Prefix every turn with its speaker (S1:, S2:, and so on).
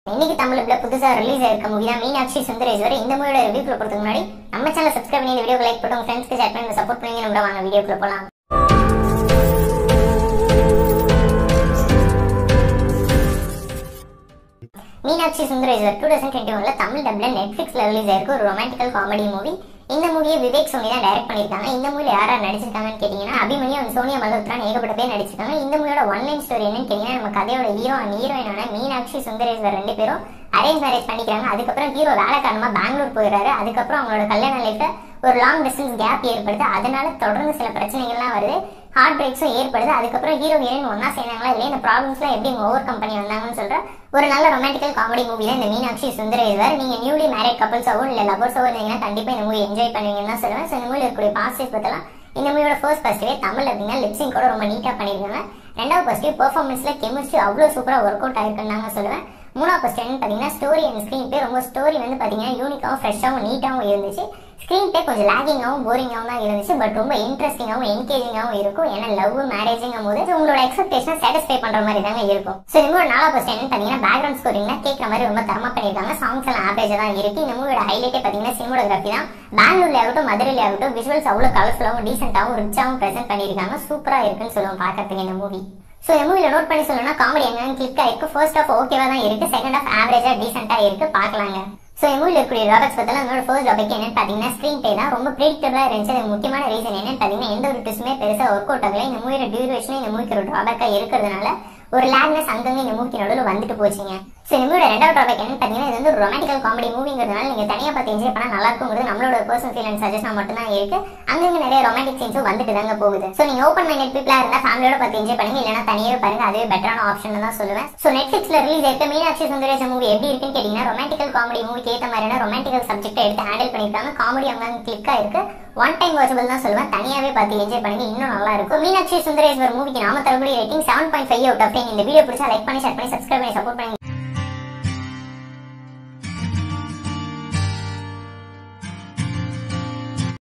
S1: இன்னைக்கு தமிழ்ல புதுசா ரிலீஸ் ஆயிருக்க மூவி தான் மீனாட்சி சுந்தரேஸ்வரர் இந்த மூவியோட ரிவ்யூக்குள்ள போறதுக்கு முன்னாடி நம்ம சேனல் சப்ஸ்கிரைப் பண்ணி இந்த வீடியோக்கு லைக் போட்டு உங்க ஃப்ரெண்ட்ஸ்க்கு ஷேர் பண்ணி சப்போர்ட் பண்ணி நம்ம வாங்க வீடியோக்குள்ள போலாம் Meenakshi Sundareshwar two thousand twenty ஒன்ல தமிழ் டப்ல நெட்ஃபிளிக்ஸ்ல ரிலீஸ் ஆயிருக்கு ஒரு ரொமான்டிக்கல் காமெடி மூவி இந்த மூவியை விவேக் சோனி தான் டைரக்ட் பண்ணிருக்காங்க இந்த மூவில யாரா நடிச்சிருக்காங்கன்னு கேட்டீங்கன்னா அபிமன்யு and சோனியா மல்ஹோத்ரா ஏகப்பட்ட பேர் நடிச்சிருக்காங்க இந்த மூவியோட ஒன் லைன் ஸ்டோரி என்னன்னு கேட்டீங்கன்னா நம்ம கதையோட ஹீரோ அண்ட் ஹீரோயினான மீனாட்சி சுந்தரேஸ்வர் ரெண்டு பேரும் அரேஞ்ச் மேரேஜ் பண்ணிக்கிறாங்க அதுக்கப்புறம் ஹீரோ வேலை காரணமா பெங்களூர் போயிடுறாரு அதுக்கப்புறம் அவங்களோட கல்யாண லைஃப்ல ஒரு லாங் டிஸ்டன்ஸ் கேப் ஏற்படுது அதனால தொடர்ந்து சில பிரச்சனைகள்லாம் வருது ஹார்ட் பிரேக்ஸும் ஏற்படுது அதுக்கப்புறம் ஹீரோ ஹீரோயின் ஒன்னா சேர்ந்தாங்களா இல்லையா இந்த ப்ராப்ளம்ஸ்லாம் எப்படி ஓவர் கம் பண்ணி வந்தாங்கன்னு சொல்ற ஒரு நல்ல ரொமான்டிக்கல் காமெடி மூவி தான் இந்த மீனாட்சி சுந்தரேஸ்வர் நீங்க நியூலி மேரேட் கப்பல்ஸாவோ இல்ல லவர்ஸாவோ இருந்தீங்கன்னா கண்டிப்பா இந்த மூவி என்ஜாய் பண்ணுவீங்கன்னு தான் சொல்லுவேன் ஸோ இந்த மூவியில் இருக்கக்கூடிய பாசிட்டிவ் பத்தலாம் இந்த மூவியோட ஃபர்ஸ்ட் ஃபர்ஸ்ட்வே தமிழ் அப்படின்னா லிப்சிங் கூட ரொம்ப நீட்டா பண்ணிருக்காங்க ரெண்டாவது ஃபர்ஸ்ட் பெர்ஃபார்மன்ஸ்ல கெமிஸ்ட்ரி அவ்வளோ சூப்பரா ஒர்க் அவுட் ஆயிருக்குன்னு தாங்க சொல்லுவேன் மூணாவது ஃபர்ஸ்ட் என்னன்னு பார்த்தீங்கன்னா ஸ்டோரி அண்ட் ஸ்க்ரீன் பே ரொம்ப ஸ்டோரி வந்து பார்த்தீங்கன்னா யூனிக்காகவும் ஃப்ரெஷ்ஷாகவும் நீட்டாகவும் இருந்துச்சு ஸ்க்ரீன் பே கொஞ்சம் லேகிங்காகவும் போரிங்காகவும் தான் இருந்துச்சு பட் ரொம்ப இன்ட்ரெஸ்டிங்காகவும் என்கேஜிங்காகவும் இருக்கும் ஏன்னா லவ் மேரேஜிங்கும் போது இது உங்களோட எக்ஸ்பெக்டேஷன் சாட்டிஸ்ஃபை பண்ற மாதிரி தாங்க இருக்கும் ஸோ இந்த மூவி நாலா ஃபர்ஸ்ட் என்னன்னு பார்த்தீங்கன்னா பேக்ரவுண்ட் ஸ்கோரிங்னா கேட்குற மாதிரி ரொம்ப தரமா பண்ணியிருக்காங்க சாங்ஸ் எல்லாம் ஆவரேஜாக தான் இருக்கு இந்த மூவியோட ஹைலைட்டே பார்த்தீங்கன்னா சினிமோகிராஃபி தான் பெங்களூர்ல ஆகட்டும் மதுரையில ஆகட்டும் விஷுவல்ஸ் அவ்வளோ கலர்ஃபுல்லாகவும் டீசென்ட்டாகவும் ரிச்சாகவும் ப்ரெசென்ட் பண்ணியிருக்காங்க சூப்பராக இருக்குன்னு சொல்லுவோம் பார்க்கறதுக்கு இந்த மூவி ஸோ இந்த மூவில நோட் பண்ணி சொல்லணும்னா காமெடி என்னன்னு கிளிக் ஆயிருக்கு ஃபர்ஸ்ட் ஆஃப் ஓகேவா தான் இருக்கு செகண்ட் ஆஃப் ஆவரேஜா டீசென்ட்டா இருக்கு பார்க்கலாங்க ஸோ இந்த மூவில இருக்கக்கூடிய ராபர்ட்ஸ் பத்தில என்னோட ஃபர்ஸ்ட் டாபிக் என்னன்னு பாத்தீங்கன்னா ஸ்க்ரீன் பே தான் ரொம்ப ப்ரெடிக்டபிளா இருந்துச்சு அதுக்கு முக்கியமான ரீசன் என்னன்னு பாத்தீங்கன்னா எந்த ஒரு ட்விஸ்ட்டுமே பெருசா ஒர்க் அவுட் ஆகல இந்த மூவியோட டியூரேஷன் இந்த மூவிக்கு ஒரு ட்ராபேக்கா இருக்கிறதுனால ஒரு லேக்னஸ் அங்கங்க இந்த மூவிக்கு நடுவில் வந்துட்டு போச்சுங்க ஸோ இந்த மூவியோட ரெண்டாவது டாபிக் என்னன்னு பாத்தீங்கன்னா இது வந்து ஒரு ரொமான்டிக்கல் காமெடி மூவிங்கிறதுனால நீங்க தனியா பார்த்து என்ஜாய் பண்ணா நல்லா இருக்குங்கிறது நம்மளோட பர்சனல் ஃபீல் அண்ட் சஜஷன் மட்டும் தான் இருக்கு அங்கங்க நிறைய ரொமான்டிக் சீன்ஸும் வந்துட்டு தாங்க போகுது ஸோ நீங்க ஓப்பன் மைண்டட் பீப்பிளா இருந்தா ஃபேமிலியோட பார்த்து என்ஜாய் பண்ணுங்க இல்லைனா தனியாவே பாருங்க அதுவே பெட்டரான ஆப்ஷன் தான் சொல்லுவேன் ஸோ நெட்ஃபிளிக்ஸ்ல ரிலீஸ் ஆயிருக்க மீனாட்சி சுந்தரேசன் மூவி எப்படி இருக்குன்னு கேட்டீங்கன்னா ரொமான்டிக்கல் காமெடி மூவிக்கு ஏற்ற மாதிரியான ரொமான்டிக்கல் சப்ஜெக்ட் எடுத்து ஹேண்டில் பண்ணிருக்காங்க காமெடி அங்கங்க கிளிக்கா இருக்கு ஒன் டைம் வாட்சபிள் தான் சொல்லுவேன் தனியாவே பார்த்து என்ஜாய் பண்ணுங்க இன்னும் நல்லா இருக்கும் மீனாட்சி சுந்தரேஸ்வர் மூவிக்கு நாம தரக்கூடிய rating seven point five out of இந்த வீடியோ பிடிச்சா லைக் பண்ணி ஷேர் பண்ணி சப்ஸ்கிரைப் பண்ணி சப்போர்ட் பண்ணி